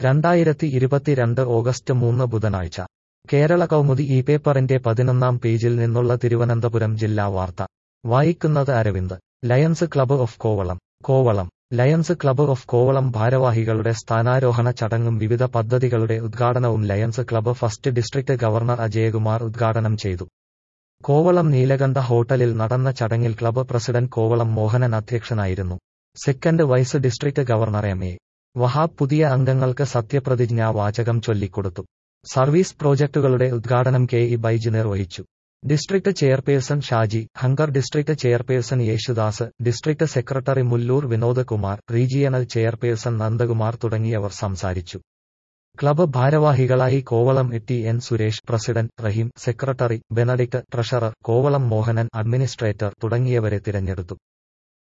രണ്ടായിരത്തി ഇരുപത്തിരണ്ട് ഓഗസ്റ്റ് മൂന്ന് ബുധനാഴ്ച കേരള കൗമുദി ഈ പേപ്പറിന്റെ പതിനൊന്നാം പേജിൽ നിന്നുള്ള തിരുവനന്തപുരം ജില്ലാ വാർത്ത വായിക്കുന്നത് Aravind Lions Club of Kovalam Kovalam Lions Club of Kovalam ഭാരവാഹികളുടെ സ്ഥാനാരോഹണ ചടങ്ങും വിവിധ പദ്ധതികളുടെ ഉദ്ഘാടനവും Lions Club first district governor Ajayakumar ഉദ്ഘാടനം ചെയ്തു കോവളം നീലകണ്ഠ ഹോട്ടലിൽ നടന്ന ചടങ്ങിൽ ക്ലബ്ബ് പ്രസിഡന്റ് കോവളം മോഹനൻ അധ്യക്ഷനായിരുന്നു second vice district governor M A Wahab പുതിയ അംഗങ്ങൾക്ക് സത്യപ്രതിജ്ഞാ വാചകം ചൊല്ലിക്കൊടുത്തു സർവീസ് പ്രോജക്ടുകളുടെ ഉദ്ഘാടനം കെ ഇ ബൈജ് നിർവഹിച്ചു district chairperson Shaji Hankar district chairperson Yesudas district secretary Mullur Vinod Kumar regional chairperson Nandakumar തുടങ്ങിയവർ സംസാരിച്ചു ക്ലബ്ബ് ഭാരവാഹികളായി Kovalam T N Suresh president Rahim secretary Benedict treasurer Kovalam Mohanan administrator തുടങ്ങിയവരെ തിരഞ്ഞെടുത്തു